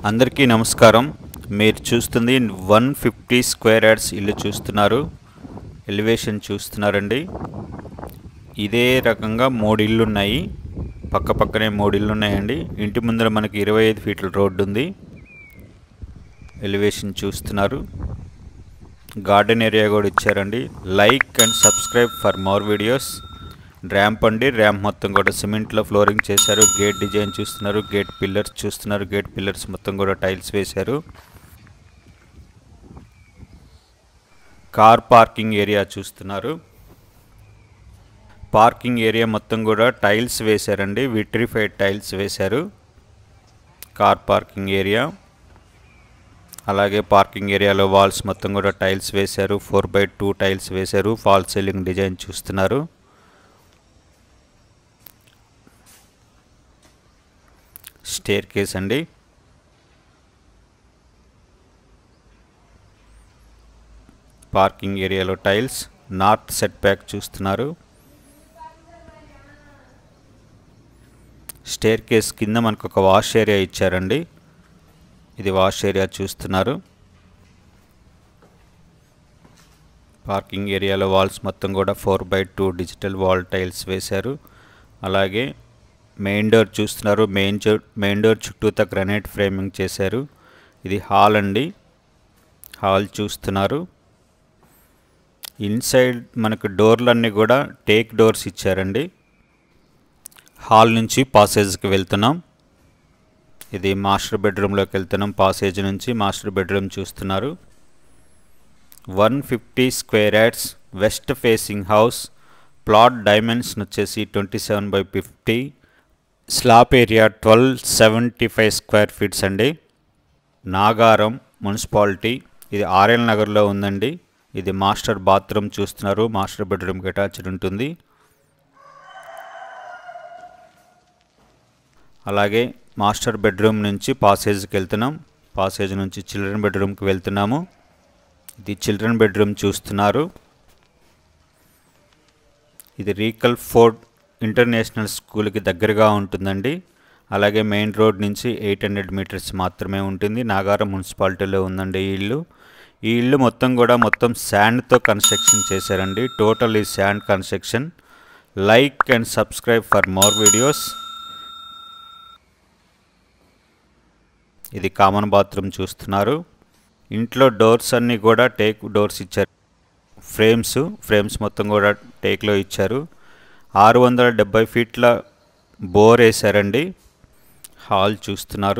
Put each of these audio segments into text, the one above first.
అందరికీ నమస్కారం మీరు చూస్తుంది వన్ ఫిఫ్టీ స్క్వేర్ యార్డ్స్ ఇల్లు చూస్తున్నారు ఎలివేషన్ చూస్తున్నారండి ఇదే రకంగా మూడు ఇల్లు ఉన్నాయి పక్క పక్కనే మూడు ఇల్లు ఉన్నాయండి ఇంటి ముందర మనకి ఇరవై ఐదు ఫీట్ల రోడ్డు ఉంది ఎలివేషన్ చూస్తున్నారు గార్డెన్ ఏరియా కూడా ఇచ్చారండి like and subscribe for more videos ramp అండి ర్యాంప్ మొత్తం కూడా సిమెంట్లో ఫ్లోరింగ్ చేశారు గేట్ డిజైన్ చూస్తున్నారు గేట్ పిల్లర్స్ చూస్తున్నారు గేట్ పిల్లర్స్ మొత్తం కూడా టైల్స్ వేశారు కార్ పార్కింగ్ ఏరియా చూస్తున్నారు పార్కింగ్ ఏరియా మొత్తం కూడా టైల్స్ వేశారండి విట్రిఫైడ్ టైల్స్ వేశారు కార్ పార్కింగ్ ఏరియా అలాగే పార్కింగ్ ఏరియాలో వాల్స్ మొత్తం కూడా టైల్స్ వేశారు ఫోర్ బై టూ టైల్స్ వేశారు ఫాల్ సీలింగ్ డిజైన్ చూస్తున్నారు స్టేర్ కేస్ అండి పార్కింగ్ ఏరియాలో టైల్స్ నార్త్ సెట్ బ్యాక్ చూస్తున్నారు స్టేర్ కేస్ కింద మనకు ఒక వాష్ ఏరియా ఇచ్చారండి ఇది వాష్ ఏరియా చూస్తున్నారు పార్కింగ్ ఏరియాలో వాల్స్ మొత్తం కూడా four by two digital wall tiles వేశారు అలాగే మెయిన్ డోర్ చూస్తున్నారు మెయిన్ మెయిన్ డోర్ చుట్టూతా గ్రనైట్ ఫ్రేమింగ్ చేశారు ఇది హాల్ అండి హాల్ చూస్తున్నారు ఇన్సైడ్ మనకు డోర్లన్నీ కూడా టేక్ డోర్స్ ఇచ్చారండి హాల్ నుంచి పాసేజ్కి వెళ్తున్నాం ఇది మాస్టర్ బెడ్రూమ్లోకి వెళ్తున్నాం పాసేజ్ నుంచి మాస్టర్ బెడ్రూమ్ చూస్తున్నారు one fifty square yards west facing house plot dimension వచ్చేసి twenty seven by fifty slab area twelve seventy five square feets అండి నాగారం మున్సిపాలిటీ ఇది ఆర్ఎల్ నగర్లో ఉందండి ఇది మాస్టర్ బాత్రూమ్ చూస్తున్నారు మాస్టర్ బెడ్రూమ్కి అటాచ్డ్ ఉంటుంది అలాగే మాస్టర్ బెడ్రూమ్ నుంచి పాసేజ్కి వెళ్తున్నాం పాసేజ్ నుంచి చిల్డ్రన్ బెడ్రూమ్కి వెళ్తున్నాము ఇది చిల్డ్రన్ బెడ్రూమ్ చూస్తున్నారు ఇది రీకల్ ఫోర్డ్ ఇంటర్నేషనల్ స్కూల్కి దగ్గరగా ఉంటుందండి అలాగే మెయిన్ రోడ్ నుంచి ఎయిట్ హండ్రెడ్ మీటర్స్ మాత్రమే ఉంటుంది నాగారం మున్సిపాలిటీలో ఉందండి ఈ ఇల్లు ఈ ఇల్లు మొత్తం కూడా మొత్తం శాండ్తో కన్స్ట్రక్షన్ చేశారండి టోటల్ ఈ sand construction like and subscribe for more videos ఇది కామన్ బాత్రూమ్ చూస్తున్నారు ఇంట్లో డోర్స్ అన్నీ కూడా టేక్ డోర్స్ ఇచ్చారు ఫ్రేమ్స్ ఫ్రేమ్స్ మొత్తం కూడా టేక్లో ఇచ్చారు ఆరు వందల డెబ్బై ఫీట్ల బోర్ వేశారండి హాల్ చూస్తున్నారు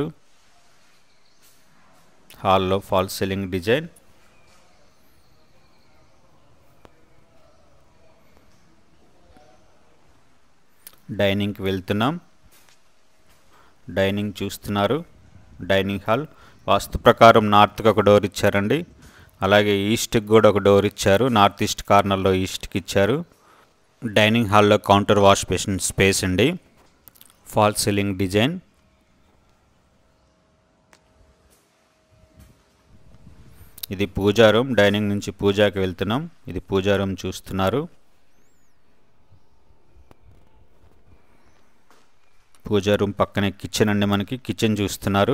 హాల్లో ఫాల్ సీలింగ్ డిజైన్ డైనింగ్కి వెళ్తున్నాం డైనింగ్ చూస్తున్నారు డైనింగ్ హాల్ వాస్తు ప్రకారం నార్త్కి ఒక డోర్ ఇచ్చారండి అలాగే ఈస్ట్కి కూడా ఒక డోర్ ఇచ్చారు నార్త్ ఈస్ట్ కార్నర్లో ఈస్ట్కి ఇచ్చారు డైనింగ్ హాల్లో కౌంటర్ వాష్ బేసిన్ స్పేస్ అండి ఫాల్ సీలింగ్ డిజైన్ ఇది పూజా రూమ్ డైనింగ్ నుంచి పూజాకి వెళ్తున్నాం ఇది పూజా రూమ్ చూస్తున్నారు పూజా రూమ్ పక్కనే కిచెన్ అండి మనకి కిచెన్ చూస్తున్నారు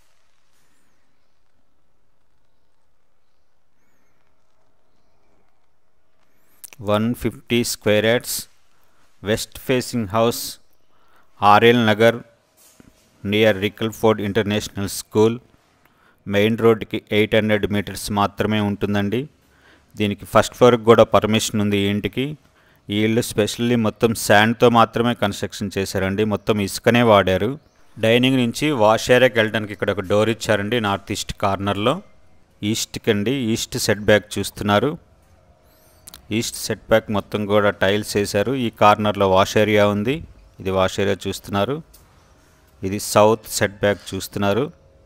one fifty square yards west facing house RL Nagar near Rickle Ford international school main రోడ్కి ఎయిట్ హండ్రెడ్ మీటర్స్ మాత్రమే ఉంటుందండి దీనికి ఫస్ట్ ఫ్లోర్కి కూడా పర్మిషన్ ఉంది ఈ ఇంటికి ఈ ఇల్లు స్పెషల్లీ మొత్తం శాండ్తో మాత్రమే కన్స్ట్రక్షన్ చేశారండి మొత్తం ఇసుకనే వాడారు డైనింగ్ నుంచి వాష్ ఏరియాకి వెళ్ళడానికి ఇక్కడ ఒక డోర్ ఇచ్చారండి నార్త్ ఈస్ట్ కార్నర్లో ఈస్ట్కి అండి ఈస్ట్ సెట్ బ్యాక్ చూస్తున్నారు ఈస్ట్ సెట్ బ్యాక్ మొత్తం కూడా టైల్స్ వేశారు ఈ కార్నర్లో వాష్ ఏరియా ఉంది ఇది వాష్ ఏరియా చూస్తున్నారు ఇది సౌత్ సెట్ బ్యాక్ చూస్తున్నారు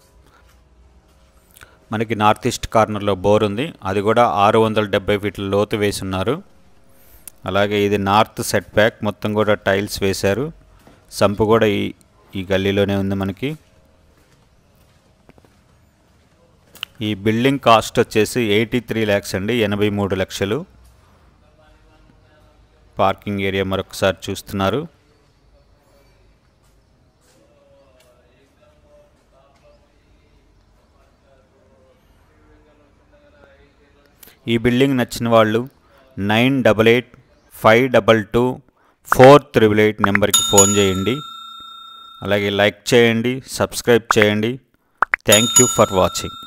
మనకి నార్త్ ఈస్ట్ కార్నర్లో బోర్ ఉంది అది కూడా ఆరు వందల డెబ్బై ఫీట్ల లోతు వేసి ఉన్నారు అలాగే ఇది నార్త్ సెట్ బ్యాక్ మొత్తం కూడా టైల్స్ వేశారు సంపు కూడా ఈ ఈ గల్లీలోనే ఉంది మనకి ఈ బిల్డింగ్ కాస్ట్ వచ్చేసి ఎయిటీ త్రీ ల్యాక్స్ అండి ఎనభై మూడు లక్షలు పార్కింగ్ ఏరియా మరొకసారి చూస్తున్నారు ఈ బిల్డింగ్ నచ్చిన వాళ్ళు nine double eight five double two four triple eight నెంబర్కి ఫోన్ చేయండి అలాగే లైక్ చేయండి సబ్స్క్రైబ్ చేయండి థ్యాంక్ యూ ఫర్ వాచింగ్